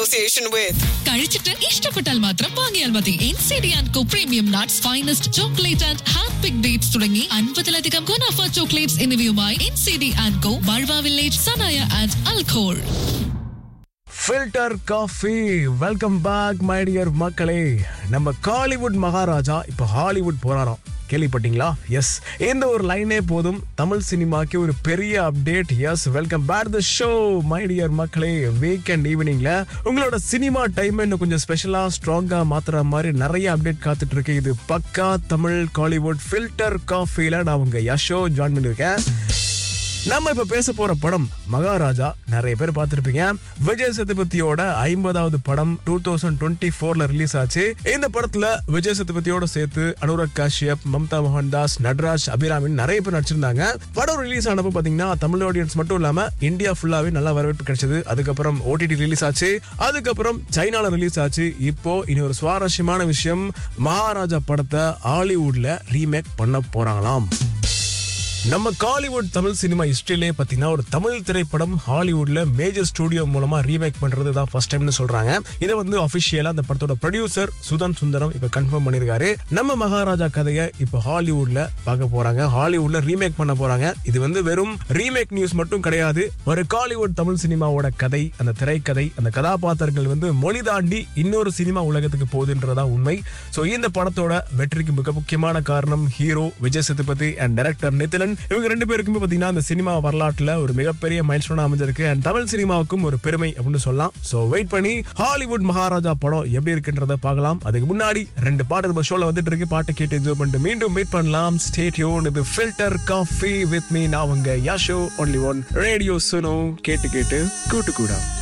association with. കഴിച്ചിട്ട് ഇഷ്ടപ്പെട്ടാൽ മാത്രം വാങ്ങിയാൽ മതി N C D and co premium nuts finest chocolate and hand pick dates തുടങ്ങി അൻപതിലധികം ഗുണാഫ ചോക്ലേറ്റ്സ് എന്നിവയുമായി N C D and co ബൾവ വില്ലേജ് സനായ ആൻഡ് അൽഖോൾ filter coffee welcome back my dear மக்களே நம்ம காலிவுட் மகாராஜா இப்போ ஹாலிவுட் போறாராம் கேள்விப்பட்டீங்களா எஸ் இந்த ஒரு லைனே போதும் தமிழ் சினிமாக்கு ஒரு பெரிய update yes welcome back the show my dear மக்களே வீக்கெண்ட் ஈவினிங்ல உங்களோட சினிமா டைம் இன்னும் கொஞ்சம் ஸ்பெஷலா ஸ்ட்ராங்கா மாத்துற மாதிரி நிறைய அப்டேட் காத்துட்டு இருக்கு இது பக்கா தமிழ் காலிவுட் ஃபில்டர் காஃபில நான் உங்க யஷோ ஜாயின் பண்ணிருக்கேன் நம்ம இப்ப பேச போற படம் மகாராஜா நிறைய பேர் பார்த்திருப்பீங்க விஜய் சேதுபதியோட ஐம்பதாவது படம் டூ தௌசண்ட் டுவெண்ட்டி ஃபோர்ல ரிலீஸ் ஆச்சு இந்த படத்துல விஜய் சேதுபதியோட சேர்த்து அனுராக் காஷ்யப் மம்தா மோகன்தாஸ் நட்ராஜ் அபிராமின் நிறைய பேர் நடிச்சிருந்தாங்க படம் ரிலீஸ் ஆனப்போ பாத்தீங்கன்னா தமிழ் ஆடியன்ஸ் மட்டும் இல்லாம இந்தியா ஃபுல்லாவே நல்ல வரவேற்பு கிடைச்சது அதுக்கப்புறம் ஓடிடி ரிலீஸ் ஆச்சு அதுக்கப்புறம் சைனால ரிலீஸ் ஆச்சு இப்போ இனி ஒரு சுவாரஸ்யமான விஷயம் மகாராஜா படத்தை ஹாலிவுட்ல ரீமேக் பண்ண போறாங்களாம் நம்ம காலிவுட் தமிழ் சினிமா ஹிஸ்டரியிலே பார்த்தீங்கன்னா ஒரு தமிழ் திரைப்படம் ஹாலிவுட்ல மேஜர் ஸ்டுடியோ மூலமா ரீமேக் பண்றது தான் ஃபர்ஸ்ட் டைம்னு சொல்றாங்க இதை வந்து அபிஷியலா அந்த படத்தோட ப்ரொடியூசர் சுதன் சுந்தரம் இப்ப கன்ஃபார்ம் பண்ணிருக்காரு நம்ம மகாராஜா கதையை இப்போ ஹாலிவுட்ல பார்க்க போறாங்க ஹாலிவுட்ல ரீமேக் பண்ண போறாங்க இது வந்து வெறும் ரீமேக் நியூஸ் மட்டும் கிடையாது ஒரு காலிவுட் தமிழ் சினிமாவோட கதை அந்த திரைக்கதை அந்த கதாபாத்திரங்கள் வந்து மொழி தாண்டி இன்னொரு சினிமா உலகத்துக்கு போகுதுன்றதா உண்மை ஸோ இந்த படத்தோட வெற்றிக்கு மிக முக்கியமான காரணம் hero Vijay Sethupathi and director Nithilan இவங்க ரெண்டு பேருக்குமே பாத்தீங்கன்னா அந்த சினிமா வரலாற்றுல ஒரு மிகப்பெரிய மைல்ஸ்டோனா அமைஞ்சிருக்கு அண்ட் தமிழ் சினிமாவுக்கும் ஒரு பெருமை அப்படின்னு சொல்லலாம் ஸோ வெயிட் பண்ணி ஹாலிவுட் மகாராஜா படம் எப்படி இருக்குன்றத பார்க்கலாம் அதுக்கு முன்னாடி ரெண்டு பாட்டு நம்ம ஷோல வந்துட்டு இருக்கு பாட்டு கேட்டு என்ஜாய் பண்ணிட்டு மீண்டும் மீட் பண்ணலாம் ஸ்டேட்யூன் இது ஃபில்டர் காஃபி வித் மீ நான் உங்க Yasho only one radio Suno கேட்டு கேட்டு கூட்டு கூட